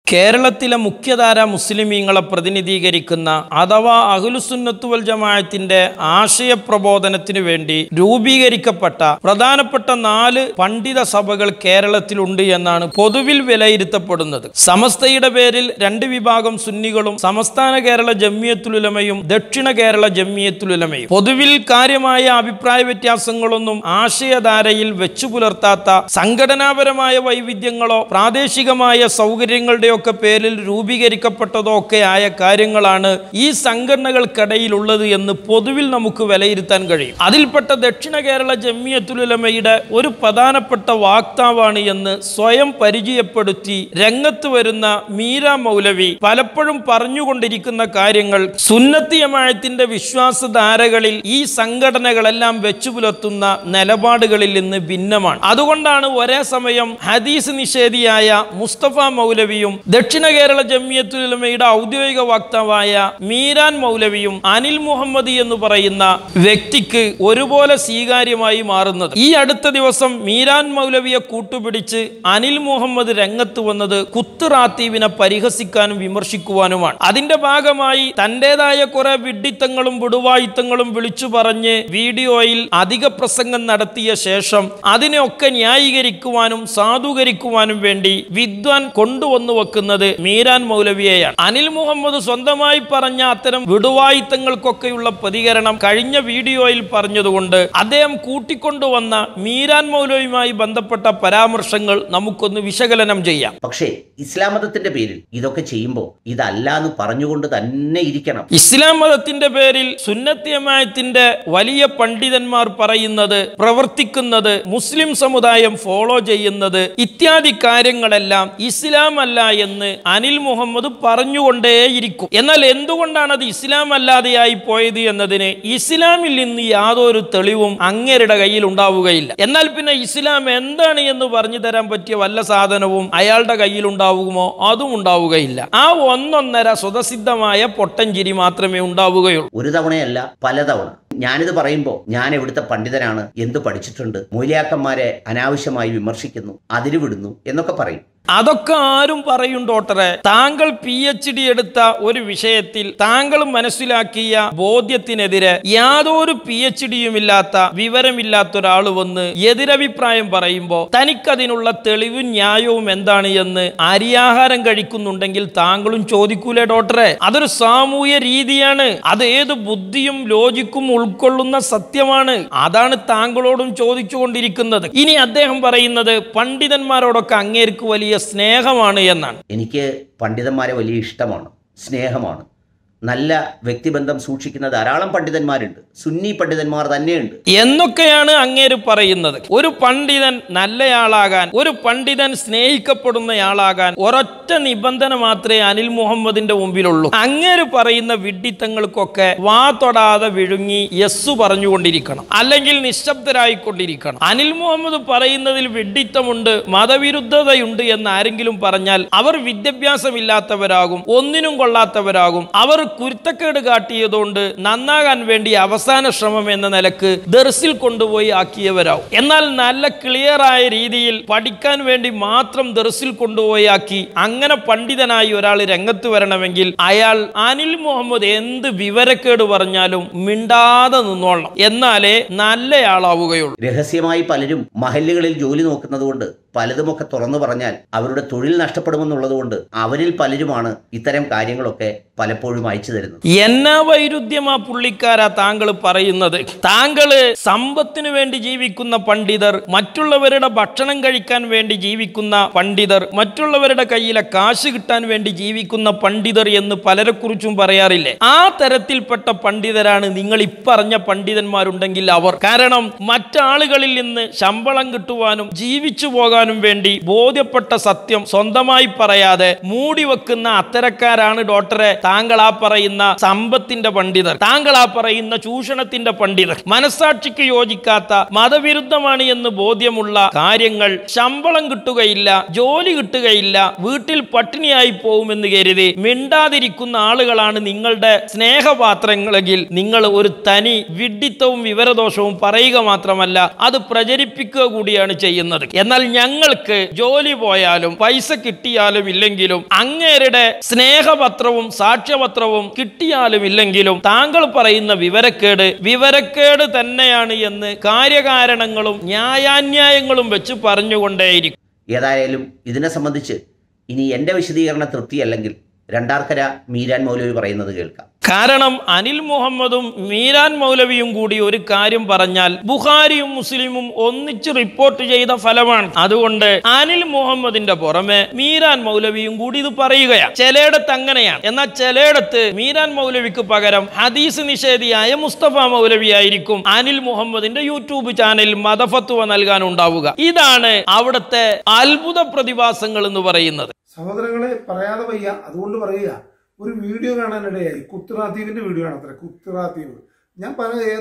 കേരളത്തിലെ മുഖ്യധാര മുസ്ലിമീങ്ങളെ പ്രതിനിധീകരിക്കുന്ന അഥവാ അഹുലുസുന്നത്തുവൽ ജമാഅത്തിന്റെ ആശയപ്രബോധനത്തിനു വേണ്ടി രൂപീകരിക്കപ്പെട്ട പ്രധാനപ്പെട്ട നാല് പണ്ഡിത സഭകൾ കേരളത്തിലുണ്ട് എന്നാണ് പൊതുവിൽ വിലയിരുത്തപ്പെടുന്നത് സമസ്തയുടെ പേരിൽ രണ്ട് വിഭാഗം സുന്നികളും സംസ്ഥാന കേരള ജമ്മിയത്തുലുലമയും ദക്ഷിണ കേരള ജമ്മിയത്തുലുലമയും പൊതുവിൽ കാര്യമായ അഭിപ്രായ വ്യത്യാസങ്ങളൊന്നും ആശയധാരയിൽ വെച്ചു പുലർത്താത്ത സംഘടനാപരമായ വൈവിധ്യങ്ങളോ പ്രാദേശികമായ സൗകര്യങ്ങളുടെയൊക്കെ പേരിൽ രൂപീകരിക്കപ്പെട്ടതോ ഒക്കെ ആയ കാര്യങ്ങളാണ് ഈ സംഘടനകൾക്കിടയിലുള്ളത് എന്ന് പൊതുവിൽ നമുക്ക് വിലയിരുത്താൻ കഴിയും അതിൽപ്പെട്ട ദക്ഷിണ കേരള ജമ്മിയത്തുലുലമയുടെ ഒരു പ്രധാനപ്പെട്ട വാക്താവാണ് എന്ന് സ്വയം പരിചയപ്പെടുത്തി രംഗത്ത് വരുന്ന മീര മൗലവി പലപ്പോഴും പറഞ്ഞുകൊണ്ടിരിക്കുന്ന കാര്യങ്ങൾ സുന്നത്തിയമായത്തിന്റെ വിശ്വാസധാരകളിൽ ഈ സംഘടനകളെല്ലാം വെച്ചു പുലർത്തുന്ന നിലപാടുകളിൽ നിന്ന് ഭിന്നമാണ് അതുകൊണ്ടാണ് ഒരേ സമയം ഹദീസ് നിഷേധിയായ മുസ്തഫ മൗലവിയും ദക്ഷിണ കേരള ജമ്മിയത്തുലമയുടെ ഔദ്യോഗിക വക്താവായ മീരാൻ മൗലവിയും അനിൽ മുഹമ്മദി എന്ന് പറയുന്ന വ്യക്തിക്ക് ഒരുപോലെ സ്വീകാര്യമായി മാറുന്നത് ഈ അടുത്ത ദിവസം മീരാൻ മൗലവിയെ കൂട്ടുപിടിച്ച് അനിൽ മുഹമ്മദ് രംഗത്ത് വന്നത് കുത്തുറാത്തീവിനെ പരിഹസിക്കാനും വിമർശിക്കുവാനുമാണ് അതിന്റെ ഭാഗമായി തന്റേതായ കുറെ വിഡ്ഢിത്തങ്ങളും വിടുവായുത്തങ്ങളും വിളിച്ചു പറഞ്ഞ് വീഡിയോയിൽ അധിക പ്രസംഗം നടത്തിയ ശേഷം അതിനെയൊക്കെ ന്യായീകരിക്കുവാനും സാധൂകരിക്കുവാനും വേണ്ടി വിദ്വാൻ കൊണ്ടുവന്നു വെക്കുന്നത് മീരാൻ മൗലവിയെയാണ് അനിൽ മുഹമ്മദ് സ്വന്തമായി പറഞ്ഞ അത്തരം വിടുവായുത്തങ്ങൾക്കൊക്കെയുള്ള പ്രതികരണം കഴിഞ്ഞ വീഡിയോയിൽ പറഞ്ഞതുകൊണ്ട് അദ്ദേഹം കൂട്ടിക്കൊണ്ടുവന്ന മീരാൻ മൗലവിയുമായി ബന്ധപ്പെട്ട പരാമർശങ്ങൾ നമുക്കൊന്ന് വിശകലനം ചെയ്യാം പക്ഷേ ഇസ്ലാം മതത്തിന്റെ പേരിൽ ഇതൊക്കെ ചെയ്യുമ്പോൾ ഇതല്ല എന്ന് പറഞ്ഞുകൊണ്ട് തന്നെ ഇരിക്കണം ഇസ്ലാം മതത്തിന്റെ പേരിൽ സുന്നത്തിയമായത്തിന്റെ വലിയ പണ്ഡിതന്മാർ പറയുന്നത് പ്രവർത്തിക്കുന്നത് മുസ്ലിം സമുദായം ഫോളോ ചെയ്യുന്നത് ഇത്യാദി കാര്യങ്ങളെല്ലാം ഇസ്ലാം അല്ല എന്ന് അനിൽ മുഹമ്മദ് പറഞ്ഞുകൊണ്ടേയിരിക്കും എന്നാൽ എന്തുകൊണ്ടാണ് അത് ഇസ്ലാം അല്ലാതെയായി പോയത് എന്നതിന് ഇസ്ലാമിൽ നിന്ന് യാതൊരു തെളിവും അങ്ങേരുടെ കയ്യിൽ ഉണ്ടാവുകയില്ല എന്നാൽ പിന്നെ ഇസ്ലാം എന്താണ് എന്ന് പറഞ്ഞു തരാൻ പറ്റിയ വല്ല സാധനവും അയാളുടെ കയ്യിൽ ഉണ്ടാവുമോ അതും ഉണ്ടാവുകയില്ല ആ ഒന്നൊന്നര സ്വതസിദ്ധമായ പൊട്ടഞ്ചിരി മാത്രമേ ഉണ്ടാവുകയുള്ളൂ ഒരു തവണയല്ല പലതവണ ഞാനിത് പറയുമ്പോൾ ഞാൻ എവിടുത്തെ പണ്ഡിതനാണ് എന്ത് പഠിച്ചിട്ടുണ്ട് മൂല്യാക്കന്മാരെ അനാവശ്യമായി വിമർശിക്കുന്നു അതിര് വിടുന്നു എന്നൊക്കെ പറയും അതൊക്കെ ആരും പറയും ഡോക്ടറെ താങ്കൾ പി എച്ച് ഡി എടുത്ത ഒരു വിഷയത്തിൽ താങ്കൾ മനസ്സിലാക്കിയ ബോധ്യത്തിനെതിരെ യാതൊരു പി എച്ച് ഡിയും ഇല്ലാത്ത വിവരമില്ലാത്ത ഒരാൾ വന്ന് എതിരഭിപ്രായം പറയുമ്പോൾ തനിക്കതിനുള്ള തെളിവും ന്യായവും എന്താണ് എന്ന് അരിയാഹാരം കഴിക്കുന്നുണ്ടെങ്കിൽ താങ്കളും ചോദിക്കൂലേ ഡോക്ടറെ അതൊരു സാമൂഹ്യ രീതിയാണ് അത് ഏത് ബുദ്ധിയും ലോജിക്കും ഉൾക്കൊള്ളുന്ന സത്യമാണ് അതാണ് താങ്കളോടും ചോദിച്ചുകൊണ്ടിരിക്കുന്നത് ഇനി അദ്ദേഹം പറയുന്നത് പണ്ഡിതന്മാരോടൊക്കെ അങ്ങേർക്ക് വലിയ സ്നേഹമാണ് എന്നാണ് എനിക്ക് പണ്ഡിതന്മാരെ വലിയ ഇഷ്ടമാണ് സ്നേഹമാണ് നല്ല വ്യക്തിബന്ധം സൂക്ഷിക്കുന്ന ധാരാളം പണ്ഡിതന്മാരുണ്ട് സുന്നി പണ്ഡിതന്മാർ തന്നെയുണ്ട് എന്നൊക്കെയാണ് അങ്ങേര് പറയുന്നത് ഒരു പണ്ഡിതൻ നല്ലയാളാകാൻ ഒരു പണ്ഡിതൻ സ്നേഹിക്കപ്പെടുന്നയാളാകാൻ ഒരൊറ്റ നിബന്ധന മാത്രമേ അനിൽ മുഹമ്മദിന്റെ മുമ്പിലുള്ളൂ അങ്ങേര് പറയുന്ന വിഡ്ഢിത്തങ്ങൾക്കൊക്കെ വാ തൊടാതെ വിഴുങ്ങി യെസ് പറഞ്ഞുകൊണ്ടിരിക്കണം അല്ലെങ്കിൽ നിശബ്ദരായിക്കൊണ്ടിരിക്കണം അനിൽ മുഹമ്മദ് പറയുന്നതിൽ വിഡ്ഢിത്തമുണ്ട് മതവിരുദ്ധതയുണ്ട് എന്ന് ആരെങ്കിലും പറഞ്ഞാൽ അവർ വിദ്യാഭ്യാസമില്ലാത്തവരാകും ഒന്നിനും കൊള്ളാത്തവരാകും അവർ കുരുത്തക്കേട് കാട്ടിയതുകൊണ്ട് നന്നാകാൻ വേണ്ടി അവസാന ശ്രമം എന്ന നിലക്ക് ദർസിൽ കൊണ്ടുപോയി ആക്കിയവരാവും എന്നാൽ നല്ല ക്ലിയറായ രീതിയിൽ പഠിക്കാൻ വേണ്ടി മാത്രം ദർസിൽ കൊണ്ടുപോയി ആക്കി അങ്ങനെ പണ്ഡിതനായി ഒരാൾ രംഗത്ത് വരണമെങ്കിൽ അയാൾ അനിൽ മുഹമ്മദ് എന്ത് വിവരക്കേട് പറഞ്ഞാലും മിണ്ടാതെ നിന്നോളണം എന്നാലേ നല്ലയാളാവുകയുള്ളൂ രഹസ്യമായി പലരും മഹല്ലുകളിൽ ജോലി നോക്കുന്നത് കൊണ്ട് പലതുമൊക്കെ തുറന്നു പറഞ്ഞാൽ അവരുടെ തൊഴിൽ നഷ്ടപ്പെടുമെന്നുള്ളതുകൊണ്ട് അവരിൽ പലരുമാണ് ഇത്തരം കാര്യങ്ങളൊക്കെ പലപ്പോഴും അയച്ചു തരുന്നത് എന്നാ വൈരുദ്ധ്യമാ പുള്ളിക്കാരാ താങ്കൾ പറയുന്നത് താങ്കള് സമ്പത്തിനു വേണ്ടി ജീവിക്കുന്ന പണ്ഡിതർ മറ്റുള്ളവരുടെ ഭക്ഷണം കഴിക്കാൻ വേണ്ടി ജീവിക്കുന്ന പണ്ഡിതർ മറ്റുള്ളവരുടെ കയ്യിലെ കാശ് കിട്ടാൻ വേണ്ടി ജീവിക്കുന്ന പണ്ഡിതർ എന്ന് പലരെക്കുറിച്ചും പറയാറില്ലേ ആ തരത്തിൽപ്പെട്ട പണ്ഡിതരാണ് നിങ്ങൾ ഇപ്പറഞ്ഞ പണ്ഡിതന്മാരുണ്ടെങ്കിൽ അവർ കാരണം മറ്റാളുകളിൽ നിന്ന് ശമ്പളം കിട്ടുവാനും ജീവിച്ചു പോകാനും വേണ്ടി ബോധ്യപ്പെട്ട സത്യം സ്വന്തമായി പറയാതെ മൂടി വെക്കുന്ന അത്തരക്കാരാണ് ഡോക്ടറെ താങ്കൾ ആ പറയുന്ന സമ്പത്തിന്റെ പണ്ഡിതർ താങ്കൾ ആ പറയുന്ന ചൂഷണത്തിന്റെ പണ്ഡിതർ മനസാക്ഷിക്ക് യോജിക്കാത്ത മതവിരുദ്ധമാണ് എന്ന് ബോധ്യമുള്ള കാര്യങ്ങൾ ശമ്പളം കിട്ടുകയില്ല ജോലി കിട്ടുകയില്ല വീട്ടിൽ പട്ടിണിയായി പോകുമെന്ന് കരുതി മിണ്ടാതിരിക്കുന്ന ആളുകളാണ് നിങ്ങളുടെ സ്നേഹപാത്രങ്ങളെങ്കിൽ നിങ്ങൾ ഒരു തനി വിഡ്ഢിത്തവും വിവരദോഷവും പറയുക മാത്രമല്ല അത് പ്രചരിപ്പിക്കുക കൂടിയാണ് ചെയ്യുന്നത് എന്നാൽ ഞങ്ങൾ ഞങ്ങൾക്ക് ജോലി പോയാലും പൈസ കിട്ടിയാലും ഇല്ലെങ്കിലും അങ്ങേരുടെ സ്നേഹപത്രവും സാക്ഷ്യപത്രവും കിട്ടിയാലും ഇല്ലെങ്കിലും താങ്കൾ പറയുന്ന വിവരക്കേട് വിവരക്കേട് തന്നെയാണ് എന്ന് കാര്യകാരണങ്ങളും ന്യായാന്യായങ്ങളും വെച്ച് പറഞ്ഞുകൊണ്ടേയിരിക്കും ഏതായാലും ഇതിനെ സംബന്ധിച്ച് ഇനി എൻ്റെ വിശദീകരണ തൃപ്തിയല്ലെങ്കിൽ രണ്ടാർക്കര മീരാൻ മൗലവി പറയുന്നത് കേൾക്കാം കാരണം അനിൽ മുഹമ്മദും മീരാൻ മൗലവിയും കൂടി ഒരു കാര്യം പറഞ്ഞാൽ ബുഖാരിയും മുസ്ലിമും ഒന്നിച്ച് റിപ്പോർട്ട് ചെയ്ത ഫലമാണ് അതുകൊണ്ട് അനിൽ മുഹമ്മദിന്റെ പുറമെ മീരാൻ മൗലവിയും കൂടി ഇത് പറയുകയാണ് ചിലയിടത്ത് അങ്ങനെയാണ് എന്നാൽ ചിലയിടത്ത് മീരാൻ മൗലവിക്ക് പകരം ഹദീസ് നിഷേധിയായ മുസ്തഫ മൗലവി ആയിരിക്കും അനിൽ മുഹമ്മദിന്റെ യൂട്യൂബ് ചാനലിൽ മതഫത്വ നൽകാനുണ്ടാവുക ഇതാണ് അവിടുത്തെ അത്ഭുത പ്രതിഭാസങ്ങൾ എന്ന് പറയുന്നത് സഹോദരങ്ങളെ പറയാതെ വയ്യ അതുകൊണ്ട് പറയുക ഒരു വീഡിയോ കാണാനിടയായി കുത്തുറാത്തീവിന്റെ വീഡിയോ കാണത്രേ കുത്തുറാത്തീവ് ഞാൻ പറയാ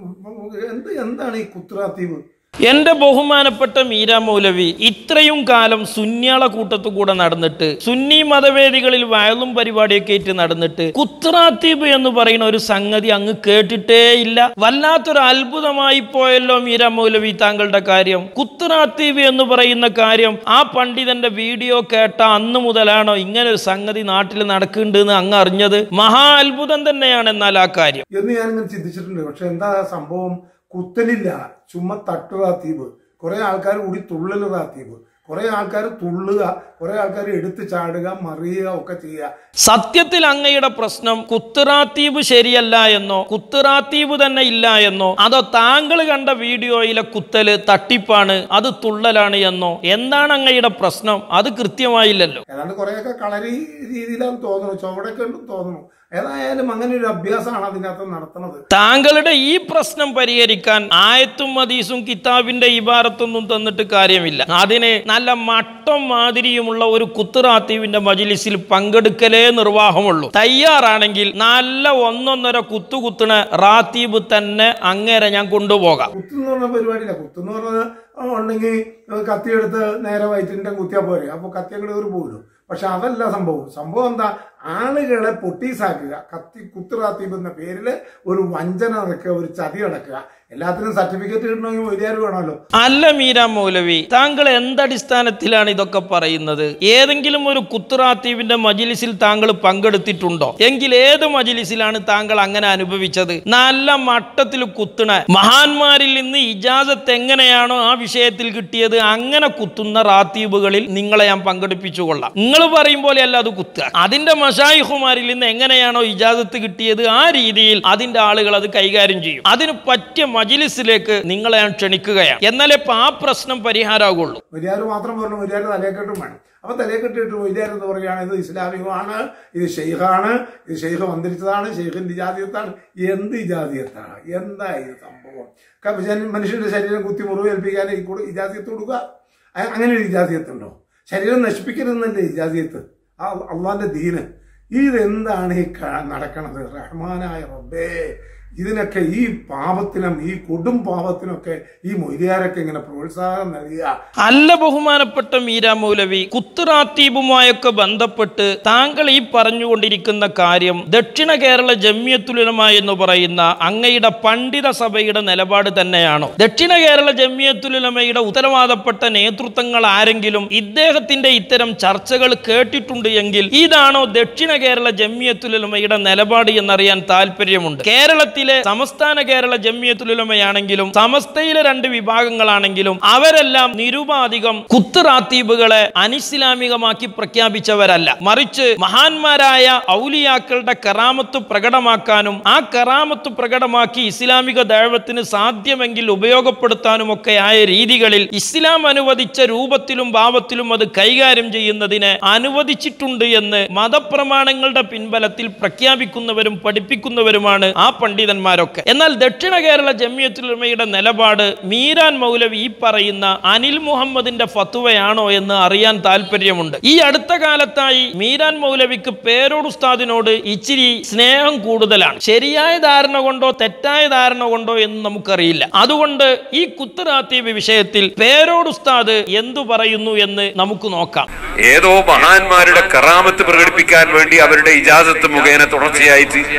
എന്ത് എന്താണ് ഈ കുത്തുറാത്തീവ് എന്റെ ബഹുമാനപ്പെട്ട മീര മൗലവി ഇത്രയും കാലം സുന്യാള കൂട്ടത്തു കൂടെ നടന്നിട്ട് സുന്നി മതവേദികളിൽ വയലും പരിപാടിയൊക്കെ ആയിട്ട് നടന്നിട്ട് കുത്രാത്തീബ് എന്ന് പറയുന്ന ഒരു സംഗതി അങ്ങ് കേട്ടിട്ടേ ഇല്ല വല്ലാത്തൊരു അത്ഭുതമായി പോയല്ലോ മീര മൗലവി താങ്കളുടെ കാര്യം കുത്രാത്തീബ് എന്ന് പറയുന്ന കാര്യം ആ പണ്ഡിതന്റെ വീഡിയോ കേട്ട അന്ന് മുതലാണോ ഇങ്ങനെ ഒരു സംഗതി നാട്ടിൽ നടക്കുന്നുണ്ട് എന്ന് അങ്ങ് അറിഞ്ഞത് മഹാ അത്ഭുതം തന്നെയാണ് എന്നാൽ ആ കാര്യം എന്ന് ഞാനിങ്ങനെ ചിന്തിച്ചിട്ടുണ്ട് പക്ഷെ എന്താ സംഭവം കുത്തലില്ല ചുമ്മാ തട്ടുറാത്തീവ് കുറെ ആൾക്കാർ കൂടി തുള്ളലുറാത്തീവ് കുറെ ആൾക്കാർ തുള്ളുക കുറെ ആൾക്കാർ എടുത്ത് ചാടുക മറിയുക ഒക്കെ ചെയ്യുക സത്യത്തിൽ അങ്ങയുടെ പ്രശ്നം കുത്തുറാത്തീബ് ശരിയല്ല എന്നോ കുത്തുറാത്തീബ് തന്നെ ഇല്ല എന്നോ അതോ താങ്കൾ കണ്ട വീഡിയോയിലെ കുത്തല് തട്ടിപ്പാണ് അത് തുള്ളലാണ് എന്നോ എന്താണ് അങ്ങയുടെ പ്രശ്നം അത് കൃത്യമായില്ലല്ലോ ഏതാണ്ട് കുറെയൊക്കെ കളരി രീതിയിലാണ് തോന്നുന്നു ചുവടൊക്കെ ഉണ്ടെന്ന് തോന്നുന്നു ഏതായാലും അങ്ങനെ ഒരു അഭ്യാസമാണ് അതിനകത്ത് നടത്തുന്നത് താങ്കളുടെ ഈ പ്രശ്നം പരിഹരിക്കാൻ ആയത്തും മദീസും കിതാബിന്റെ ഇബാറത്തൊന്നും തന്നിട്ട് കാര്യമില്ല അതിന് നല്ല മട്ടം മാതിരിയുമുള്ള ഒരു കുത്തുറാത്തീവിന്റെ മജിലിസിൽ പങ്കെടുക്കലേ നിർവാഹമുള്ളൂ തയ്യാറാണെങ്കിൽ നല്ല ഒന്നൊന്നര കുത്തുകുത്തണ റാത്തീബ് തന്നെ അങ്ങേരെ ഞാൻ കൊണ്ടുപോകാം കുത്തെന്ന് പറഞ്ഞ പരിപാടിയില്ല കുത്തെന്ന് പറഞ്ഞത് ഉണ്ടെങ്കിൽ കത്തിയെടുത്ത് നേരെ വയറ്റിൻ്റെ കുത്തിയാൽ പോരെ അപ്പോൾ കത്തി അങ്ങോട്ട് കയറി പോരും പക്ഷെ അതല്ല സംഭവം സംഭവം എന്താ ആളുകളെ പൊട്ടീസാക്കുക കത്തി കുത്തുറാത്തീബ് എന്ന പേരിൽ ഒരു വഞ്ചന നടക്കുക ഒരു ചതി നടക്കുക എല്ലാത്തിനും സർട്ടിഫിക്കറ്റ് കിട്ടണമെങ്കിൽ വലിയാർ വേണമല്ലോ അല്ല മീര മൗലവി താങ്കൾ എന്തടിസ്ഥാനത്തിലാണ് ഇതൊക്കെ പറയുന്നത് ഏതെങ്കിലും ഒരു കുത്തുറാത്തീവിന്റെ മജിലിസിൽ താങ്കൾ പങ്കെടുത്തിട്ടുണ്ടോ എങ്കിൽ ഏത് മജിലിസിലാണ് താങ്കൾ അങ്ങനെ അനുഭവിച്ചത് നല്ല മട്ടത്തിൽ കുത്തണ മഹാന്മാരിൽ നിന്ന് ഇജാസത്ത് എങ്ങനെയാണോ ആ വിഷയത്തിൽ കിട്ടിയത് അങ്ങനെ കുത്തുന്ന റാത്തീബുകളിൽ നിങ്ങളെ ഞാൻ പങ്കെടുപ്പിച്ചു കൊള്ളാം നിങ്ങൾ പറയും പോലെയല്ല അത് കുത്തുക അതിന്റെ മഷായിഹുമാരിൽ നിന്ന് എങ്ങനെയാണോ ഇജാസത്ത് കിട്ടിയത് ആ രീതിയിൽ അതിന്റെ ആളുകൾ അത് കൈകാര്യം ചെയ്യും അതിന് പറ്റിയ മജിലിസിലേക്ക് നിങ്ങളെ ഞാൻ ക്ഷണിക്കുകയാണ് എന്നാലേ ഇപ്പൊ ആ പ്രശ്നം പരിഹാരമാകുള്ളൂ വലിയാർ മാത്രം പറഞ്ഞു വലിയാർ തലയെക്കെട്ടും വേണം അപ്പൊ തലയെക്കെട്ടിട്ട് വലിയാർ എന്ന് പറയുകയാണ് ഇത് ഇസ്ലാമികമാണ് ഇത് ഷെയ്ഖാണ് ഇത് ഷെയ്ഖ് മന്ത്രിച്ചതാണ് ഷെയ്ഖിന്റെ ഇജാതിയത്താണ് എന്ത് ഇജാതിയത്താണ് എന്താ ഇത് സംഭവം ക- ജന- മനുഷ്യന്റെ ശരീരം കുത്തി മുറിവേൽപ്പിക്കാൻ ഈ കൂടെ ഇജാതിയത്ത് കൊടുക്കുക അ- അങ്ങനെ ഒരു ഇജാതിയത്തുണ്ടോ ശരീരം നശിപ്പിക്കരുതെന്നല്ലേ ഇജാതിയത്ത് ആ അള്ളാന്റെ ദീന് ഇതെന്താണ് ഈ ക- നടക്കണത് റഹ്മാനായ റബ്ബേ ഇതിനൊക്കെ ഈ പാപത്തിനും ഈ കൊടും പാപത്തിനൊക്കെ ഈ മൊയ്ലിയാരൊക്കെ ഇങ്ങനെ പ്രോത്സാഹനം നൽകുക അല്ല ബഹുമാനപ്പെട്ട മീര മൗലവി കുത്തുറാത്തീബുമായൊക്കെ ബന്ധപ്പെട്ട് താങ്കൾ ഈ പറഞ്ഞുകൊണ്ടിരിക്കുന്ന കാര്യം ദക്ഷിണ കേരള ജമ്മിയത്തുലമ എന്ന് പറയുന്ന അങ്ങയുടെ പണ്ഡിത സഭയുടെ നിലപാട് തന്നെയാണോ ദക്ഷിണ കേരള ജമ്മിയത്തുലമയുടെ ഉത്തരവാദപ്പെട്ട നേതൃത്വങ്ങൾ ആരെങ്കിലും ഇദ്ദേഹത്തിന്റെ ഇത്തരം ചർച്ചകൾ കേട്ടിട്ടുണ്ട് എങ്കിൽ ഇതാണോ ദക്ഷിണ കേരള ജമ്മിയത്തുലമയുടെ നിലപാട് എന്നറിയാൻ താല്പര്യമുണ്ട് കേരളത്തിലെ സംസ്ഥാന കേരള ജമ്മിയത്തുലമയാണെങ്കിലും സമസ്തയിലെ രണ്ട് വിഭാഗങ്ങളാണെങ്കിലും അവരെല്ലാം നിരുപാധികം കുത്തുറാത്തീബുകളെ അനിസ്ലാമികമാക്കി പ്രഖ്യാപിച്ചവരല്ല മറിച്ച് മഹാന്മാരായ ഔലിയാക്കളുടെ കറാമത്ത് പ്രകടമാക്കാനും ആ കറാമത്ത് പ്രകടമാക്കി ഇസ്ലാമിക ദൈവത്തിന് സാധ്യമെങ്കിൽ ഉപയോഗപ്പെടുത്താനും ഒക്കെ ആയ രീതികളിൽ ഇസ്ലാം അനുവദിച്ച രൂപത്തിലും ഭാവത്തിലും അത് കൈകാര്യം ചെയ്യുന്നതിന് അനുവദിച്ചിട്ടുണ്ട് എന്ന് മതപ്രമാണങ്ങളുടെ പിൻബലത്തിൽ പ്രഖ്യാപിക്കുന്നവരും പഠിപ്പിക്കുന്നവരുമാണ് ആ പണ്ഡിതന്മാരൊക്കെ എന്നാൽ ദക്ഷിണ കേരള ജമ്മിയത്തുലമയുടെ നിലപാട് മീരാൻ മൗലവി ഈ പറയുന്ന അനിൽ മുഹമ്മദിന്റെ ഫത്തുവയാണോ എന്ന് അറിയാൻ താല്പര്യമുണ്ട് ഈ അടുത്ത കാലത്തായി മീരാൻ മൗലവിക്ക് പേരോട് ഉസ്താദിനോട് ഇച്ചിരി സ്നേഹം കൂടുതലാണ് ശരിയായ ധാരണ കൊണ്ടോ തെറ്റായ ധാരണ കൊണ്ടോ എന്ന് നമുക്കറിയില്ല അതുകൊണ്ട് ഈ കുത്തറാത്തീബ് വിഷയത്തിൽ പേരോട് ഉസ്താദ് എന്തു പറയുന്നു എന്ന് നമുക്ക് നോക്കാം ഏതോ മഹാന്മാരുടെ കറാമത്ത് പ്രകടിപ്പിക്കാൻ വേണ്ടി അവരുടെ ഇജാസത്ത് മുഖേന തുടർച്ചയായിട്ട്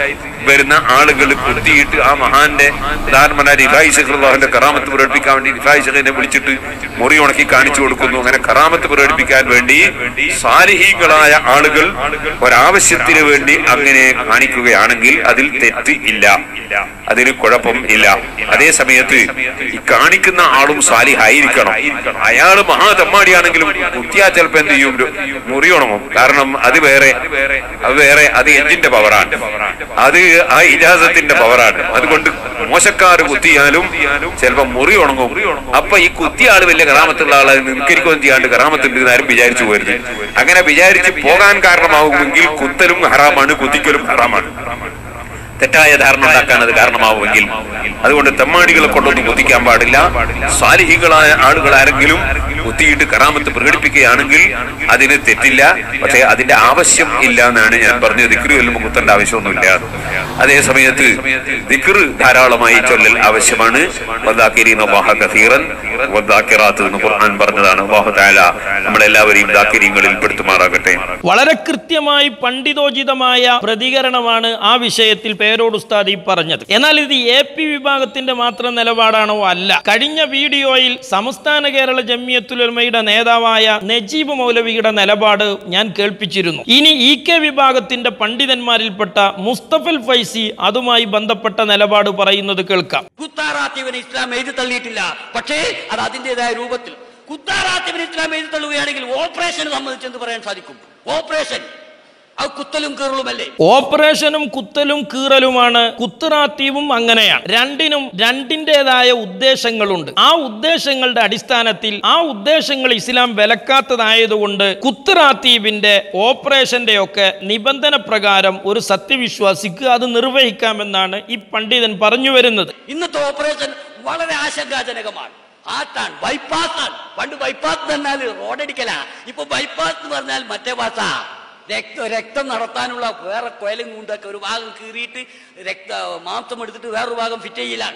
വരുന്ന ആളുകൾ കുത്തിയിട്ട് ആ മഹാന്റെ ഉദാഹരണം റിഫായി ഷെഖ്റുല്ലാഹിന്റെ കറാമത്ത് പ്രകടിപ്പിക്കാൻ വേണ്ടി റിഫായി ഷെഖിനെ വിളിച്ചിട്ട് മുറി ഉണക്കി കാണിച്ചു കൊടുക്കുന്നു അങ്ങനെ കറാമത്ത് പ്രകടിപ്പിക്കാൻ വേണ്ടി സാലിഹീകളായ ആളുകൾ ഒരാവശ്യത്തിന് വേണ്ടി അങ്ങനെ കാണിക്കുകയാണെങ്കിൽ അതിൽ തെറ്റ് ഇല്ല അതിന് കുഴപ്പം ഇല്ല അതേ സമയത്ത് ഈ കാണിക്കുന്ന ആളും സാലിഹായിരിക്കണം അയാൾ മഹാതമ്മാടിയാണെങ്കിലും കുത്തിയാ ചിലപ്പോ എന്ത് ചെയ്യും ഒരു മുറി ഉണങ്ങും കാരണം അത് വേറെ അത് വേറെ അത് എഞ്ചിന്റെ പവറാണ് അത് ആ ഇജാസത്തിന്റെ പവറാണ് അതുകൊണ്ട് മോശക്കാര് കുത്തിയാലും ചിലപ്പോ മുറി ഉണങ്ങും അപ്പൊ ഈ കുത്തിയ ആള് വലിയ കറാമത്തുള്ള ആളെ നിൽക്കരിക്കുകയും ചെയ്യാണ്ട് കറാമത്തുണ്ട് എന്ന് ആരും വിചാരിച്ചു പോരുത് അങ്ങനെ വിചാരിച്ച് പോകാൻ കാരണമാകുമെങ്കിൽ കുത്തലും ഹറാമാണ് കുത്തിക്കലും ഹറാമാണ് തെറ്റായ ധാരണ ഉണ്ടാക്കാൻ അത് കാരണമാവുമെങ്കിൽ അതുകൊണ്ട് തെമ്മാടികളെ കൊണ്ടൊന്നും കുത്തിക്കാൻ പാടില്ല സാലിഹികളായ ആളുകൾ ആരെങ്കിലും കുത്തിയിട്ട് കറാമത്ത് പ്രകടിപ്പിക്കുകയാണെങ്കിൽ അതിന് തെറ്റില്ല പക്ഷേ അതിന്റെ ആവശ്യം ഇല്ല എന്നാണ് ഞാൻ പറഞ്ഞത് ദിക്റ് ചൊല്ലുമ്പോൾ കുത്തേണ്ട ആവശ്യമൊന്നുമില്ല അതേ സമയത്ത് ദിക്റ് ധാരാളമായി ചൊല്ലൽ ആവശ്യമാണ് വദ്ദാക്കിരീന അല്ലാഹ കസീറൻ വദ്ദാക്കിറാത്ത് എന്ന് ഖുർആൻ പറഞ്ഞതാണ് അല്ലാഹു തആല നമ്മളെല്ലാവരെയും ദാക്കിരീങ്ങളിൽ പെടുത്തുമാറാകട്ടെ വളരെ കൃത്യമായി പണ്ഡിതോചിതമായ പ്രതികരണമാണ് ആ വിഷയത്തിൽ പേരോട് ഉസ്താദ് ഈ പറഞ്ഞത് എന്നാൽ ഇത് എ പി വിഭാഗത്തിന്റെ മാത്രം നിലപാടാണോ അല്ല കഴിഞ്ഞ വീഡിയോയിൽ സംസ്ഥാന കേരള ജമ്മിയത്തുലമയുടെ നേതാവായ നജീബ് മൗലവിയുടെ നിലപാട് ഞാൻ കേൾപ്പിച്ചിരുന്നു ഇനി ഇ കെ വിഭാഗത്തിന്റെ പണ്ഡിതന്മാരിൽപ്പെട്ട മുസ്തഫൽ ഫൈസി അതുമായി ബന്ധപ്പെട്ട നിലപാട് പറയുന്നത് കേൾക്കാം കുത്താറാത്തീവിനെ ഇസ്ലാം എഴുതി തള്ളിയിട്ടില്ല പക്ഷേ അത് അതിൻ്റെതായ രൂപത്തിൽ കുത്താറാത്തീവിനെ ഇസ്ലാം എഴുതി തള്ളുകയാണെങ്കിൽ ഓപ്പറേഷൻ സംബന്ധിച്ച് എന്ത് പറയാൻ സാധിക്കും ഓപ്പറേഷൻ അത് കുത്തലും കീറലുമല്ലേ ഓപ്പറേഷനും കുത്തലും കീറലുമാണ് കുത്തുറാത്തീവും അങ്ങനെയാണ് രണ്ടിനും രണ്ടിൻ്റെതായ ഉദ്ദേശങ്ങളുണ്ട് ആ ഉദ്ദേശങ്ങളുടെ അടിസ്ഥാനത്തിൽ ആ ഉദ്ദേശങ്ങൾ ഇസ്ലാം വിലക്കാത്തതായതുകൊണ്ട് കുത്തുറാത്തീവിന്റെ ഓപ്പറേഷന്റെ ഒക്കെ നിബന്ധന പ്രകാരം ഒരു സത്യവിശ്വാസിക്ക് അത് നിർവഹിക്കാമെന്നാണ് ഈ പണ്ഡിതൻ പറഞ്ഞു വരുന്നത് ഇന്നത്തെ ഓപ്പറേഷൻ വളരെ ആശങ്കാജനകമാണ് ആട്ടാണ് ബൈപ്പാസ് ആണ് പണ്ട് ബൈപ്പാസ് എന്ന് പറഞ്ഞാൽ റോഡടിക്കലാ ഇപ്പൊ ബൈപ്പാസ് എന്ന് പറഞ്ഞാൽ മറ്റേ ഭാഷ രക്ത രക്തം നടത്താനുള്ള വേറെ കൊയലും കൊണ്ടൊക്കെ ഒരു ഭാഗം കീറിയിട്ട് രക്ത മാംസം എടുത്തിട്ട് വേറൊരു ഭാഗം ഫിറ്റ് ചെയ്യലാണ്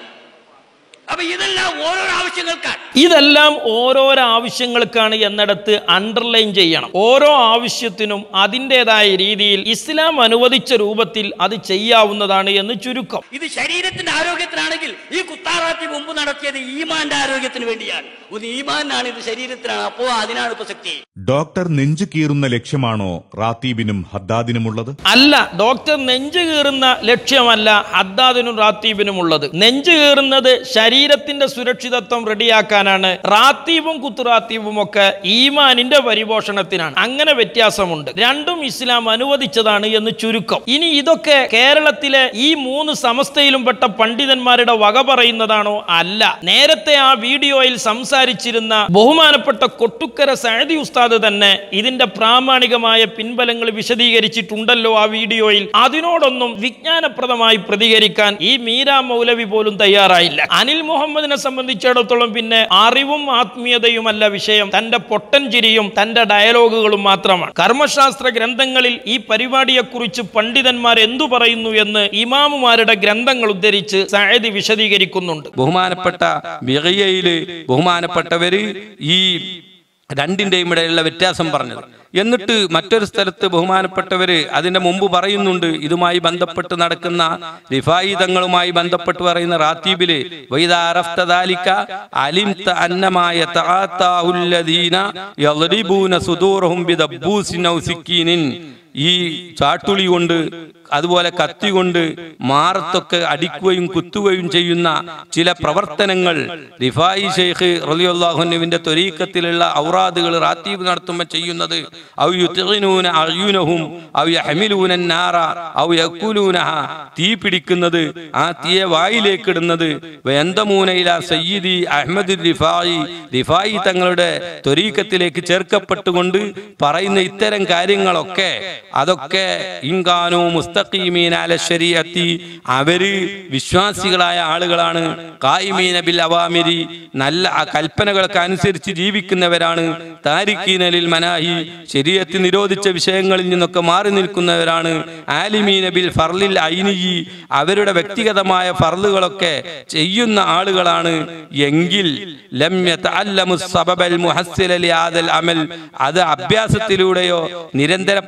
അപ്പൊ ഇതെല്ലാം ഓരോരോ ആവശ്യങ്ങൾക്കാണ് ഇതെല്ലാം ഓരോരോ ആവശ്യങ്ങൾക്കാണ് എന്നിടത്ത് അണ്ടർലൈൻ ചെയ്യണം ഓരോ ആവശ്യത്തിനും അതിൻ്റെതായ രീതിയിൽ ഇസ്ലാം അനുവദിച്ച രൂപത്തിൽ അത് ചെയ്യാവുന്നതാണ് എന്ന് ചുരുക്കം ഇത് ശരീരത്തിന്റെ ആരോഗ്യത്തിനാണെങ്കിൽ ഈ കുത്താറാത്തി മുമ്പ് നടത്തിയത് ഈമാന്റെ ആരോഗ്യത്തിന് വേണ്ടിയാണ് ഒന്ന് ഈമാനാണ് ഇത് ശരീരത്തിനാണ് അപ്പോ അതിനാണ് പ്രസക്തി ഡോക്ടർ നെഞ്ചു കീറുന്ന ലക്ഷ്യമാണോ റാത്തീബിനും ഹദ്ദാദിനുമുള്ളത് അല്ല ഡോക്ടർ നെഞ്ച് കീറുന്ന ലക്ഷ്യമല്ല ഹദ്ദാദിനും റാത്തീബിനും ഉള്ളത് നെഞ്ച് കീറുന്നത് ശരീരത്തിന്റെ സുരക്ഷിതത്വം റെഡിയാക്കാനാണ് റാത്തീബും കുത്തുറാത്തീബും ഒക്കെ ഈമാനിന്റെ പരിപോഷണത്തിനാണ് അങ്ങനെ വ്യത്യാസമുണ്ട് രണ്ടും ഇസ്ലാം അനുവദിച്ചതാണ് എന്ന് ചുരുക്കം ഇനി ഇതൊക്കെ കേരളത്തിലെ ഈ മൂന്ന് സമസ്തയിലും പെട്ട പണ്ഡിതന്മാരുടെ വക പറയുന്നതാണോ അല്ല നേരത്തെ ആ വീഡിയോയിൽ സംസാരിച്ചിരുന്ന ബഹുമാനപ്പെട്ട കൊട്ടുക്കര സഅദി ഉസ്താദ് തന്നെ ഇതിന്റെ പ്രാമാണികമായ പിൻബലങ്ങൾ വിശദീകരിച്ചിട്ടുണ്ടല്ലോ ആ വീഡിയോയിൽ അതിനോടൊന്നും വിജ്ഞാനപ്രദമായി പ്രതികരിക്കാൻ ഈ മീര മൗലവി പോലും തയ്യാറായില്ല അനിൽ മുഹമ്മദിനെ സംബന്ധിച്ചിടത്തോളം പിന്നെ അറിവും ആത്മീയതയുമല്ല വിഷയം തന്റെ പൊട്ടൻ ചിരിയും തന്റെ ഡയലോഗുകളും മാത്രമാണ് കർമ്മശാസ്ത്ര ഗ്രന്ഥങ്ങളിൽ ഈ പരിപാടിയെക്കുറിച്ച് പണ്ഡിതന്മാർ എന്തു പറയുന്നു എന്ന് ഇമാമുമാരുടെ ഗ്രന്ഥങ്ങൾ ഉദ്ധരിച്ച് സഅദി വിശദീകരിക്കുന്നുണ്ട് ബഹുമാനപ്പെട്ട ബിഗയ്യയില് ബഹുമാനപ്പെട്ടവര് ഈ രണ്ടിന്റെയും ഇടയിലുള്ള വ്യത്യാസം പറഞ്ഞത് എന്നിട്ട് മറ്റൊരു സ്ഥലത്ത് ബഹുമാനപ്പെട്ടവര് അതിന്റെ മുമ്പ് പറയുന്നുണ്ട് ഇതുമായി ബന്ധപ്പെട്ട് നടക്കുന്ന റിഫായിതങ്ങളുമായി ബന്ധപ്പെട്ട് പറയുന്ന റാത്തീബില് വൈദാ അറഫ്ത ദാലിക അലിംത അന്നമായ തആത്താഉല്ലദീന യദ്രിബൂന സുദൂറഹും ബിദബ്ബൂസിൻ ഔ സിക്കീനിൻ ഈ ചാട്ടുളി കൊണ്ട് അതുപോലെ കത്തി കൊണ്ട് മാറത്തൊക്കെ അടിക്കുകയും കുത്തുകയും ചെയ്യുന്ന ചില പ്രവർത്തനങ്ങൾ റിഫായി ഷെയ്ഖ് റലിയുല്ലാഹുനുവിന്റെ ത്വരീക്കത്തിലുള്ള ഔറാദുകൾ റാത്തീബ് നടത്തുമ്പോൾ ചെയ്യുന്നത് ഔ യുത്ഇനൂന അയ്യുനഹും ഔ യഹ്മിലൂന നാറ ഔ യക്കുലൂനഹ തീ പിടിക്കുന്നത് ആ തീയെ വായിലേക്ക് ഇടുന്നത് വെന്തമൂനയില സയ്യിദി അഹമ്മദ് റിഫായി റിഫായി തങ്ങളുടെ ത്വരീക്കത്തിലേക്ക് ചേർക്കപ്പെട്ടുകൊണ്ട് പറയുന്ന ഇത്തരം കാര്യങ്ങളൊക്കെ അതൊക്കെ ഇൻകാനു മുസ്തഖീമീൻ അല ശരീഅത്തി അവര് വിശ്വാസികളായ ആളുകളാണ് കായിമീന ബിൽ അവാമിരി നല്ല ആ കൽപ്പനകൾക്ക് അനുസരിച്ച് ജീവിക്കുന്നവരാണ് താരിഖീനലിൽ മനാഹി ശരീരത്തിൽ നിരോധിച്ച വിഷയങ്ങളിൽ നിന്നൊക്കെ മാറി നിൽക്കുന്നവരാണ് ആലിമീന ബിൽ ഫർലിൽ ഐനിയി അവരുടെ വ്യക്തിഗതമായ ഫർലുകളൊക്കെ ചെയ്യുന്ന ആളുകളാണ് എങ്കിൽ ലം യതഅല്ലമു സബബൽ മുഹസ്സില ലിഹാദൽ അമൽ അത് അഭ്യാസത്തിലൂടെയോ നിരന്തര പരി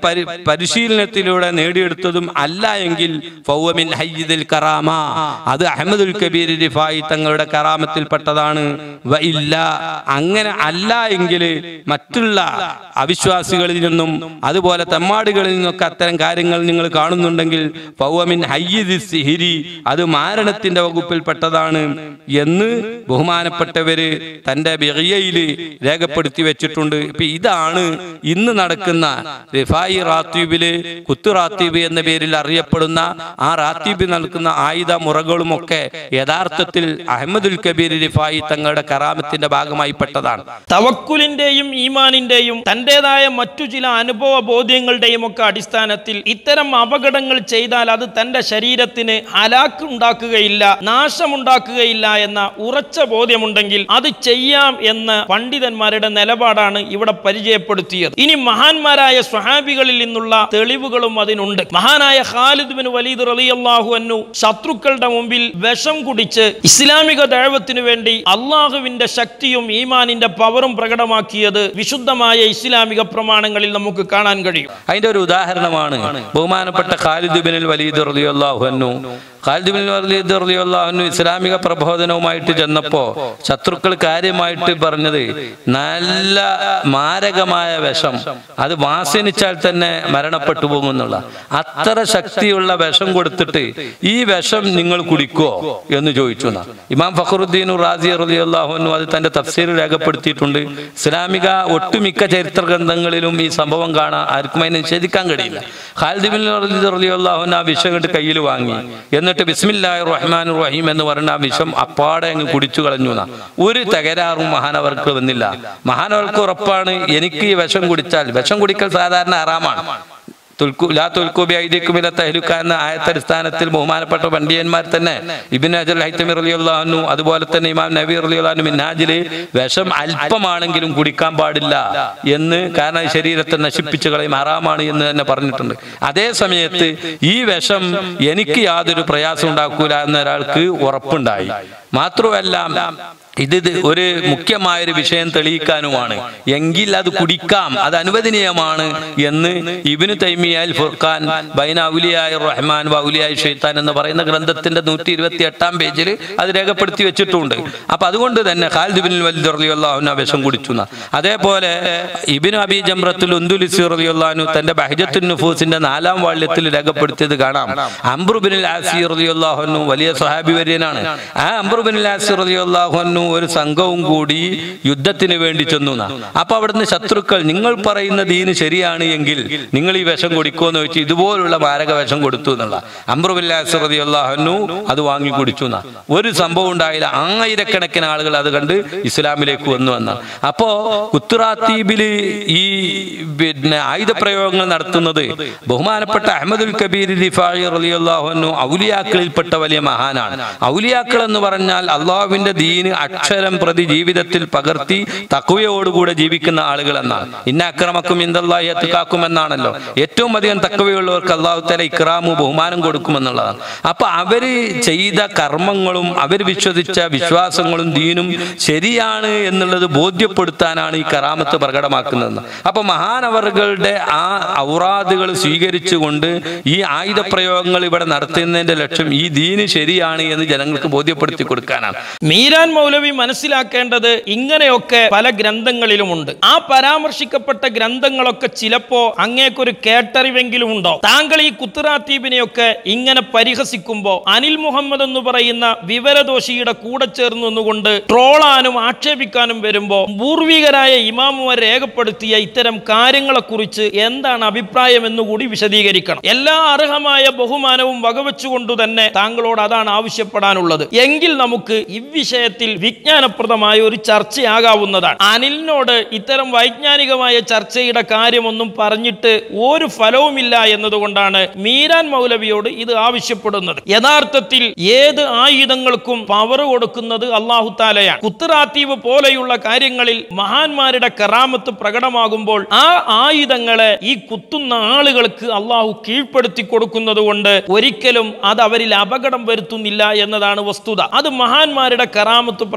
പരിശീലനത്തിലൂടെ നേടിയെടുത്തതും അല്ല എങ്കിൽ ഫൗവമിൻ ഹയ്യിദിൽ കറാമ അത് അഹമ്മദുൽ കബീർ റിഫായി തങ്ങളുടെ കറാമത്തിൽപ്പെട്ടതാണ് വ ഇല്ല അങ്ങനെ അല്ല എങ്കിൽ മറ്റുള്ള അവിശ്വാസികളിൽ നിന്നും അതുപോലെ തെമ്മാടുകളിൽ നിന്നൊക്കെ അത്തരം കാര്യങ്ങൾ നിങ്ങൾ കാണുന്നുണ്ടെങ്കിൽ ഫൗവമിൻ ഹയ്യിദി സിഹിരി അത് മാരണത്തിന്റെ വകുപ്പിൽപ്പെട്ടതാണ് എന്ന് ബഹുമാനപ്പെട്ടവര് തന്റെ ബിറിയയിൽ രേഖപ്പെടുത്തി വെച്ചിട്ടുണ്ട് ഇപ്പൊ ഇതാണ് ഇന്ന് നടക്കുന്ന റിഫായി റാത്തീബില് കുത്തു റാത്തീബ് എന്ന പേരിൽ അറിയപ്പെടുന്ന ആ റാത്തീബ് നൽകുന്ന ആയുധ മുറകളുമൊക്കെ യഥാർത്ഥത്തിൽ അഹമ്മദുൽ കബീർ റിഫായി തങ്ങളുടെ കറാമത്തിന്റെ ഭാഗമായി പെട്ടതാണ് തവക്കുലിന്റെയും ഈമാനിന്റെയും തന്റേതായ മറ്റു ചില അനുഭവ ബോധ്യങ്ങളുടെയും ഒക്കെ അടിസ്ഥാനത്തിൽ ഇത്തരം അപകടങ്ങൾ ചെയ്താൽ അത് തന്റെ ശരീരത്തിന് ഹലാക്ക് ഉണ്ടാക്കുകയില്ല നാശമുണ്ടാക്കുകയില്ല എന്ന ഉറച്ച ബോധ്യമുണ്ടെങ്കിൽ അത് ചെയ്യാം എന്ന് പണ്ഡിതന്മാരുടെ നിലപാടാണ് ഇവിടെ പരിചയപ്പെടുത്തിയത് ഇനി മഹാന്മാരായ സ്വഹാബികളിൽ നിന്നുള്ള തെളിവുകളും അതിനുണ്ട് മഹാനായ ഖാലിദ് ബിൻ വലീദ് റളിയല്ലാഹു അൻഹു ശത്രുക്കളുടെ മുമ്പിൽ വിഷം കുടിച്ച് ഇസ്ലാമിക ദൈവത്തിനു വേണ്ടി അള്ളാഹുവിന്റെ ശക്തിയും ഈമാനിന്റെ പവറും പ്രകടമാക്കിയത് വിശുദ്ധമായ ഇസ്ലാമിക പ്രമാണങ്ങളിൽ നമുക്ക് കാണാൻ കഴിയും അതിന്റെ ഒരു ഉദാഹരണമാണ് ബഹുമാനപ്പെട്ട ഖാലിദ് ബിൻ വലീദ് റളിയല്ലാഹു അൻഹു ഖാലിദ് ബിൻ വലീദ് റളിയല്ലാഹു അൻഹു ഇസ്ലാമിക പ്രബോധനവുമായിട്ട് ചെന്നപ്പോ ശത്രുക്കൾ കാര്യമായിട്ട് പറഞ്ഞത് നല്ല മാരകമായ വിഷം അത് വാസനിച്ചാൽ തന്നെ മരണപ്പെട്ടു പോകുന്നുള്ള അത്ര ശക്തിയുള്ള വിഷം കൊടുത്തിട്ട് ഈ വിഷം നിങ്ങൾ കുടിക്കോ എന്ന് ചോദിച്ചു എന്നാ. ഇമാം ഫഖറുദ്ദീൻ റാസി റളിയല്ലാഹു അൻഹു അത് തന്റെ തഫ്സീർ രേഖപ്പെടുത്തിയിട്ടുണ്ട് ഇസ്ലാമിക ഒട്ടുമിക്ക ചരിത്ര ഗ്രന്ഥങ്ങളിലും ഈ സംഭവം കാണാൻ ആർക്കും അതിനെ നിഷേധിക്കാൻ കഴിയില്ല ഖാലിദ് ബിൻ വലീദ് റളിയല്ലാഹു അൻഹു ആ വിഷം കണ്ട് കയ്യിൽ വാങ്ങി എന്നിട്ട് ബിസ്മില്ലാഹിർ റഹ്മാൻ റഹീം എന്ന് പറഞ്ഞ ആ വിഷം അപ്പാടെ അങ്ങ് കുടിച്ചു കളഞ്ഞു എന്നാ. ഒരു തകരാറും മഹാനവർക്ക് വന്നില്ല മഹാനവർക്ക് ഉറപ്പാണ് എനിക്ക് ഈ വിഷം കുടിച്ചാൽ വിഷം കുടിക്കൽ സാധാരണ ആറാമാണ് തുൽക്കു ലാ തുൽക്കൂബി ഐദിക്കുമില തഹ്ലുക്ക എന്ന ആയത്തടിസ്ഥാനത്തിൽ ബഹുമാനപ്പെട്ട പണ്ഡിയന്മാർ തന്നെ ഇബിൻ അജൽ ഹൈത്തമി റളിയല്ലാഹു അതുപോലെ തന്നെ ഇമാം നബി റളിയല്ലാഹു മിന്നാജില് വിഷം അല്പമാണെങ്കിലും കുടിക്കാൻ പാടില്ല എന്ന് കാരണം ഈ ശരീരത്തെ നശിപ്പിച്ചു കളയും ഹറാമാണ് എന്ന് തന്നെ പറഞ്ഞിട്ടുണ്ട് അതേ സമയത്ത് ഈ വിഷം എനിക്ക് യാതൊരു പ്രയാസം ഉണ്ടാക്കൂല എന്ന ഒരാൾക്ക് ഉറപ്പുണ്ടായി മാത്രമല്ല ഇത് ഇത് ഒരു മുഖ്യമായ ഒരു വിഷയം തെളിയിക്കാനുമാണ് എങ്കിൽ അത് കുടിക്കാം അത് അനുവദനീയമാണ് എന്ന് ഇബിന് തൈമിയാൽ ഫുർഖാൻ ബൈന ഔലിയായ റഹ്മാൻ ഔലിയായ ഷെയ്ത്താൻ എന്ന് പറയുന്ന ഗ്രന്ഥത്തിന്റെ നൂറ്റി ഇരുപത്തി എട്ടാം പേജിൽ അത് രേഖപ്പെടുത്തി വെച്ചിട്ടുണ്ട് അപ്പൊ അതുകൊണ്ട് തന്നെ ഖാലിദ് ബിൻ വലിദ് റളിയല്ലാഹു വിഷം കുടിച്ചു എന്നാ. അതേപോലെ ഇബിൻ അബി ജംറത്തുൽ ഉന്ദുലിസി റളിയല്ലാഹു തന്റെ ബഹജത്തുൻ നുഫൂസിന്റെ നാലാം വാള്യത്തിൽ രേഖപ്പെടുത്തിയത് കാണാം അംബ്രുബിൻ ആസി റളിയല്ലാഹു വലിയ സഹാബി വര്യനാണ് ആ അംബ്രുബിൻ ആസി റളിയല്ലാഹു ഒരു സംഘവും കൂടി യുദ്ധത്തിന് വേണ്ടി ചെന്നു എന്നാ. അപ്പൊ അവിടുന്ന് ശത്രുക്കൾ നിങ്ങൾ പറയുന്ന ദീന് ശരിയാണ് എങ്കിൽ നിങ്ങൾ ഈ വിഷം കൊടുക്കുമെന്ന് വെച്ച് ഇതുപോലുള്ള മാരക വിഷം കൊടുത്തു എന്നുള്ള അംബ്രുബില്ലാഹു അത് വാങ്ങി കുടിച്ചു എന്നാ. ഒരു സംഭവം ഉണ്ടായില്ല ആയിരക്കണക്കിന് ആളുകൾ അത് കണ്ട് ഇസ്ലാമിലേക്ക് വന്നു വന്ന അപ്പോ കുത്തുറാത്തീബില് ഈ പിന്നെ ആയുധ പ്രയോഗങ്ങൾ നടത്തുന്നത് ബഹുമാനപ്പെട്ട അഹമ്മദുൽ കബീർ റിഫായി റളിയല്ലാഹു ഔലിയാക്കളിൽപ്പെട്ട വലിയ മഹാനാണ് ഔലിയാക്കൾ എന്ന് പറഞ്ഞാൽ അള്ളാഹുവിന്റെ ദീന് അക്ഷരം പ്രതി ജീവിതത്തിൽ പകർത്തി തക്കവയോടുകൂടെ ജീവിക്കുന്ന ആളുകൾ എന്നാണ് ഇന്ന അക്രമക്കും ഇന്ദല്ലാഹി അത്തുക്കാക്കും എന്നാണല്ലോ ഏറ്റവും അധികം തക്കവയുള്ളവർക്ക് അള്ളാഹു തല ഇക്രാമു ബഹുമാനം കൊടുക്കുമെന്നുള്ളതാണ് അപ്പൊ അവര് ചെയ്ത കർമ്മങ്ങളും അവർ വിശ്വസിച്ച വിശ്വാസങ്ങളും ദീനും ശരിയാണ് എന്നുള്ളത് ബോധ്യപ്പെടുത്താനാണ് ഈ കറാമത്ത് പ്രകടമാക്കുന്നത് അപ്പൊ മഹാനവറുകളുടെ ആ ഔറാദുകൾ സ്വീകരിച്ചുകൊണ്ട് ഈ ആയുധ പ്രയോഗങ്ങൾ ഇവിടെ നടത്തുന്നതിന്റെ ലക്ഷ്യം ഈ ദീന് ശരിയാണ് എന്ന് ജനങ്ങൾക്ക് ബോധ്യപ്പെടുത്തി കൊടുക്കാനാണ് മീരാൻ മൗലവി മനസ്സിലാക്കേണ്ടത് ഇങ്ങനെയൊക്കെ പല ഗ്രന്ഥങ്ങളിലുമുണ്ട് ആ പരാമർശിക്കപ്പെട്ട ഗ്രന്ഥങ്ങളൊക്കെ ചിലപ്പോ അങ്ങേക്കൊരു കേട്ടറിവെങ്കിലും ഉണ്ടോ താങ്കൾ ഈ കുത്തുറാത്തീബിനെയൊക്കെ ഇങ്ങനെ പരിഹസിക്കുമ്പോ അനിൽ മുഹമ്മദ് എന്ന് പറയുന്ന വിവരദോഷിയുടെ കൂടെ ചേർന്ന് നിന്നുകൊണ്ട് ട്രോളാനും ആക്ഷേപിക്കാനും വരുമ്പോ പൂർവികരായ ഇമാമുമാർ രേഖപ്പെടുത്തിയ ഇത്തരം കാര്യങ്ങളെക്കുറിച്ച് എന്താണ് അഭിപ്രായം എന്നുകൂടി വിശദീകരിക്കണം എല്ലാ അർഹമായ ബഹുമാനവും വകവെച്ചുകൊണ്ടു തന്നെ താങ്കളോട് അതാണ് ആവശ്യപ്പെടാനുള്ളത് എങ്കിൽ നമുക്ക് ഇവിഷയത്തിൽ വിജ്ഞാനപ്രദമായ ഒരു ചർച്ചയാകാവുന്നതാണ് അനിലിനോട് ഇത്തരം വൈജ്ഞാനികമായ ചർച്ചയുടെ കാര്യമൊന്നും പറഞ്ഞിട്ട് ഒരു ഫലവുമില്ല എന്നതുകൊണ്ടാണ് മീരാൻ മൗലവിയോട് ഇത് ആവശ്യപ്പെടുന്നത് യഥാർത്ഥത്തിൽ ഏത് ആയുധങ്ങൾക്കും പവർ കൊടുക്കുന്നത് അള്ളാഹു താലയാണ് കുത്തുറാത്തീവ് പോലെയുള്ള കാര്യങ്ങളിൽ മഹാന്മാരുടെ കറാമത്ത് പ്രകടമാകുമ്പോൾ ആ ആയുധങ്ങളെ ഈ കുത്തുന്ന ആളുകൾക്ക് അള്ളാഹു കീഴ്പ്പെടുത്തി കൊടുക്കുന്നത് കൊണ്ട് ഒരിക്കലും അത് അവരിൽ അപകടം വരുത്തുന്നില്ല എന്നതാണ് വസ്തുത അത് മഹാന്മാരുടെ കറാമത്ത്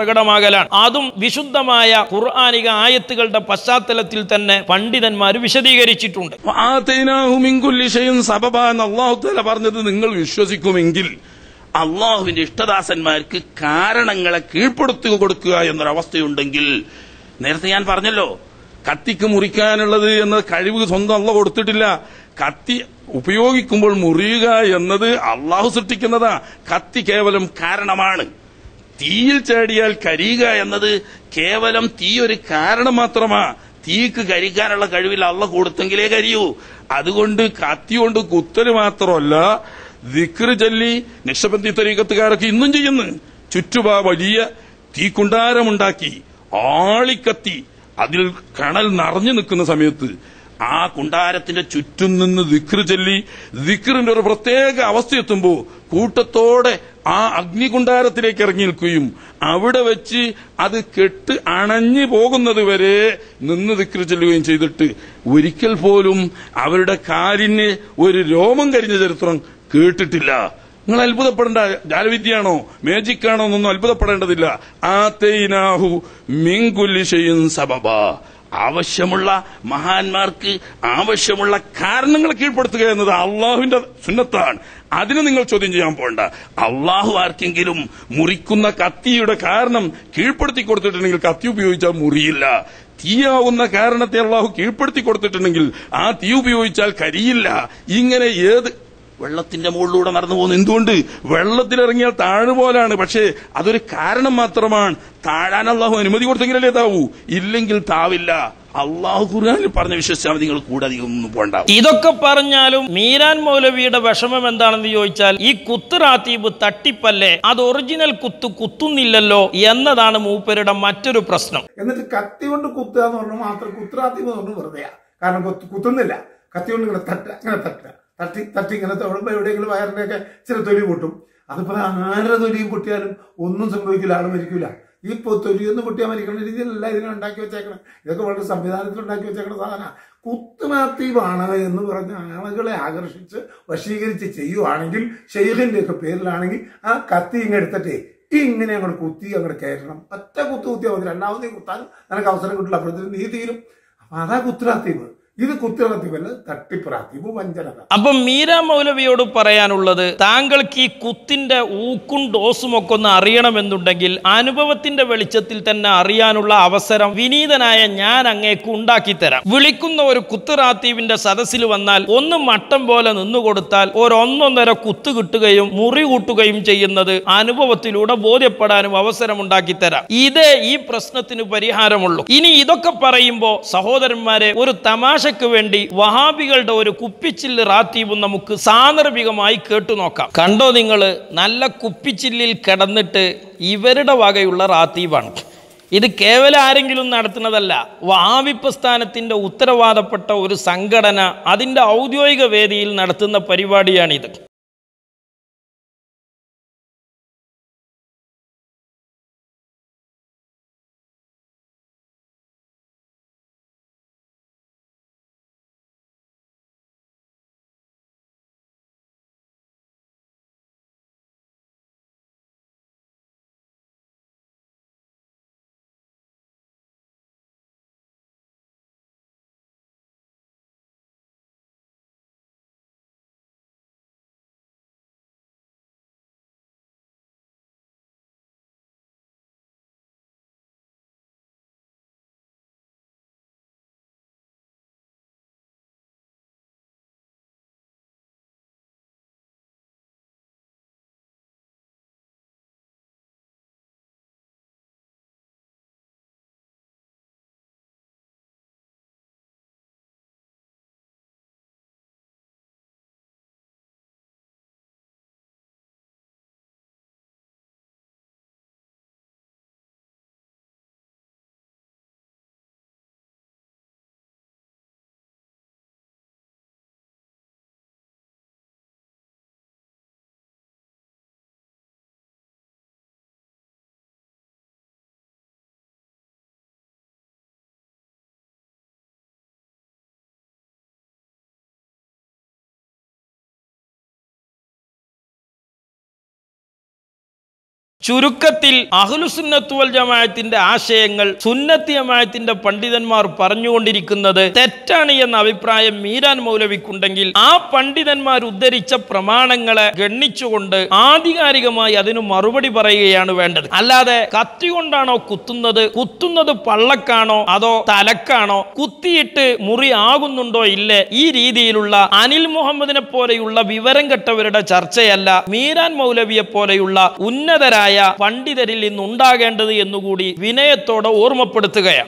പ്രകടമാകലാണ് അതും വിശുദ്ധമായ ഖുർആാനിക ആയത്തുകളുടെ പശ്ചാത്തലത്തിൽ തന്നെ പണ്ഡിതന്മാർ വിശദീകരിച്ചിട്ടുണ്ട് ആതൈനാഹുമിങ്കുല്ലിഷയും സബബ എന്ന് അള്ളാഹു തല പറഞ്ഞത് നിങ്ങൾ വിശ്വസിക്കുമെങ്കിൽ അള്ളാഹുവിന്റെ ഇഷ്ടദാസന്മാർക്ക് കാരണങ്ങളെ കീഴ്പ്പെടുത്തി കൊടുക്കുക എന്നൊരവസ്ഥയുണ്ടെങ്കിൽ നേരത്തെ ഞാൻ പറഞ്ഞല്ലോ കത്തിക്ക് മുറിക്കാനുള്ളത് എന്ന കഴിവ് സ്വന്തം അള്ള കൊടുത്തിട്ടില്ല കത്തി ഉപയോഗിക്കുമ്പോൾ മുറിയുക എന്നത് അള്ളാഹു സൃഷ്ടിക്കുന്നതാ കത്തി കേവലം കാരണമാണ് തീയിൽ ചാടിയാൽ കരിയുക എന്നത് കേവലം തീ ഒരു കാരണം മാത്രമാ തീക്ക് കരിക്കാനുള്ള കഴിവിൽ അള്ള കൊടുത്തെങ്കിലേ കരിയൂ അതുകൊണ്ട് കത്തി കൊണ്ട് കുത്തല് മാത്രമല്ല ദിക്റ് ചൊല്ലി നിഷബന്ധി തരീക്കത്തുകാരൊക്കെ ഇന്നും ചെയ്യുന്നു ചുറ്റുപാ വലിയ തീക്കുണ്ടാരമുണ്ടാക്കി ആളിക്കത്തി അതിൽ കണൽ നിറഞ്ഞു നിൽക്കുന്ന സമയത്ത് ആ കുണ്ടാരത്തിന്റെ ചുറ്റും നിന്ന് ദിക്റ് ചൊല്ലി ദിക്റിന്റെ ഒരു പ്രത്യേക അവസ്ഥ എത്തുമ്പോ കൂട്ടത്തോടെ ആ അഗ്നികുണ്ടാരത്തിലേക്ക് ഇറങ്ങി നിൽക്കുകയും അവിടെ വെച്ച് അത് കെട്ട് അണഞ്ഞു പോകുന്നത് വരെ നിന്ന് ദിക്റ് ചെല്ലുകയും ചെയ്തിട്ട് ഒരിക്കൽ പോലും അവരുടെ കാലിന് ഒരു രോമം കരിഞ്ഞ ചരിത്രം കേട്ടിട്ടില്ല നിങ്ങൾ അത്ഭുതപ്പെടേണ്ട ജാലവിദ്യയാണോ മേജിക്കാണോ എന്നൊന്നും അത്ഭുതപ്പെടേണ്ടതില്ല ആ തേനാഹു മിങ്കുല്ലിഷയും സബബ ആവശ്യമുള്ള മഹാന്മാർക്ക് ആവശ്യമുള്ള കാരണങ്ങൾ കീഴ്പ്പെടുത്തുക എന്നത് അള്ളാഹുവിന്റെ സുന്നത്താണ് അതിന് നിങ്ങൾ ചോദ്യം ചെയ്യാൻ പോകണ്ട അള്ളാഹു ആർക്കെങ്കിലും മുറിക്കുന്ന കത്തിയുടെ കാരണം കീഴ്പ്പെടുത്തി കൊടുത്തിട്ടുണ്ടെങ്കിൽ കത്തി ഉപയോഗിച്ചാൽ മുറിയില്ല തീയാവുന്ന കാരണത്തെ അള്ളാഹു കീഴ്പ്പെടുത്തി കൊടുത്തിട്ടുണ്ടെങ്കിൽ ആ തീ ഉപയോഗിച്ചാൽ കരിയില്ല ഇങ്ങനെ ഏത് വെള്ളത്തിന്റെ മുകളിലൂടെ നടന്നു പോകുന്നു എന്തുകൊണ്ട് വെള്ളത്തിലിറങ്ങിയാൽ താഴുപോലാണ് പക്ഷേ അതൊരു കാരണം മാത്രമാണ് താഴാൻ അള്ളാഹു അനുമതി കൊടുത്തെങ്കിലല്ലേ താവൂ ഇല്ലെങ്കിൽ താവില്ല അള്ളാഹു ഖുർആനിൽ പറഞ്ഞ വിശ്വസിച്ചാൽ മതി, നിങ്ങൾ കൂടെ അധികം ഒന്നും പോണ്ട ഇതൊക്കെ പറഞ്ഞാലും മീരാൻ മൗലവിയുടെ വിഷമം എന്താണെന്ന് ചോദിച്ചാൽ ഈ കുത്ത് റാത്തീബ് തട്ടിപ്പല്ലേ അത് ഒറിജിനൽ കുത്ത് കുത്തുന്നില്ലല്ലോ എന്നതാണ് മൂപ്പരുടെ മറ്റൊരു പ്രശ്നം എന്നിട്ട് കത്തി കൊണ്ട് കുത്തുക എന്ന് പറഞ്ഞാൽ മാത്രം കുത്രാത്തി എന്ന് പറഞ്ഞു വെറുതെയാ കാരണം കുത്ത് കുത്തുന്നില്ല കത്തി കൊണ്ട് ഇങ്ങനെ തട്ടുക അങ്ങനെ തട്ടുക തട്ടി തട്ടി ഇങ്ങനെ തൊടുമ്പോൾ എവിടെയെങ്കിലും വയറിൻ്റെയൊക്കെ ചില തൊലി പൊട്ടും അതിപ്പോൾ ആരുടെ തൊലിയും പൊട്ടിയാലും ഒന്നും സംഭവിക്കില്ല ആൾ മരിക്കില്ല ഈ പൊ- തൊലിയൊന്നും പൊട്ടിയാൽ മരിക്കുന്ന രീതിയിലല്ല ഇതിനെ ഉണ്ടാക്കി വെച്ചേക്കണം ഇതൊക്കെ വളരെ സംവിധാനത്തിൽ ഉണ്ടാക്കി വെച്ചേക്കുന്ന സാധന കുത്തുനാത്തീവാണ് എന്ന് പറഞ്ഞ് ആളുകളെ ആകർഷിച്ച് വശീകരിച്ച് ചെയ്യുവാണെങ്കിൽ ഷെയ്ഖിന്റെ ഒക്കെ പേരിലാണെങ്കിൽ ആ കത്തി ഇങ്ങനെ എടുത്തിട്ടേ ഇങ്ങനെ അങ്ങോട്ട് കുത്തി അങ്ങോട്ട് കയറ്റണം ഒറ്റ കുത്ത് കുത്തിയാൽ മതി രണ്ടാമത് കുത്താൻ നിനക്ക് അവസരം കിട്ടില്ല അപ്പോഴത്തേക്കും നീ തീരും അപ്പൊ അതാ കുത്തുറാത്തീവ് ഇത് കുത്തുറാത്തീവല്ല തട്ടിപ്പുറാത്തീവ് വഞ്ചനത അപ്പം മീര മൗലവിയോട് പറയാനുള്ളത് താങ്കൾക്ക് ഈ കുത്തിന്റെ ഊക്കും ഡോസും ഒക്കെ ഒന്ന് അറിയണമെന്നുണ്ടെങ്കിൽ അനുഭവത്തിന്റെ വെളിച്ചത്തിൽ തന്നെ അറിയാനുള്ള അവസരം വിനീതനായ ഞാൻ അങ്ങേക്ക് ഉണ്ടാക്കി തരാം വിളിക്കുന്ന ഒരു കുത്തുറാത്തീവിന്റെ സദസ്സിൽ വന്നാൽ ഒന്ന് മട്ടം പോലെ നിന്നുകൊടുത്താൽ ഒരൊന്നൊന്നര കുത്ത് കിട്ടുകയും മുറി കൂട്ടുകയും ചെയ്യുന്നത് അനുഭവത്തിലൂടെ ബോധ്യപ്പെടാനും അവസരം ഉണ്ടാക്കി തരാം ഇതേ ഈ പ്രശ്നത്തിന് പരിഹാരമുള്ളൂ ഇനി ഇതൊക്കെ പറയുമ്പോൾ സഹോദരന്മാരെ ഒരു തമാശക്ക് വേണ്ടി വഹാബികളുടെ ഒരു കുപ്പിച്ചില്ല് റാത്തീബും നമുക്ക് സാന്ദർഭികമായി കേട്ടു നോക്കാം കണ്ടോ നിങ്ങൾ നല്ല കുപ്പിച്ചില്ലിൽ കിടന്നിട്ട് ഇവരുടെ വകയുള്ള റാത്തീബാണ് ഇത് കേവലം ആരെങ്കിലും നടത്തുന്നതല്ല വഹാബി പ്രസ്ഥാനത്തിന്റെ ഉത്തരവാദപ്പെട്ട ഒരു സംഘടന അതിന്റെ ഔദ്യോഗിക വേദിയിൽ നടത്തുന്ന പരിപാടിയാണിത് ചുരുക്കത്തിൽ അഹ്ലുസുന്നത്ത് വൽ ജമാഅത്തിന്റെ ആശയങ്ങൾ സുന്നത്തി ജമാഅത്തിന്റെ പണ്ഡിതന്മാർ പറഞ്ഞുകൊണ്ടിരിക്കുന്നത് തെറ്റാണ് എന്ന അഭിപ്രായം മീരാൻ മൗലവിക്കുണ്ടെങ്കിൽ ആ പണ്ഡിതന്മാർ ഉദ്ധരിച്ച പ്രമാണങ്ങളെ ഗണ്ണിച്ചുകൊണ്ട് ആധികാരികമായി അതിന് മറുപടി പറയുകയാണ് വേണ്ടത് അല്ലാതെ കത്തി കൊണ്ടാണോ കുത്തുന്നത് കുത്തുന്നത് പള്ളക്കാണോ അതോ തലക്കാണോ കുത്തിയിട്ട് മുറി ആകുന്നുണ്ടോ ഇല്ലേ ഈ രീതിയിലുള്ള അനിൽ മുഹമ്മദിനെ പോലെയുള്ള വിവരം കെട്ടവരുടെ ചർച്ചയല്ല മീരാൻ മൗലവിയെ പോലെയുള്ള ഉന്നതരായ പണ്ഡിതരിൽ നിന്നുണ്ടാകേണ്ടത് എന്നുകൂടി വിനയത്തോടെ ഓർമ്മപ്പെടുത്തുകയാണ്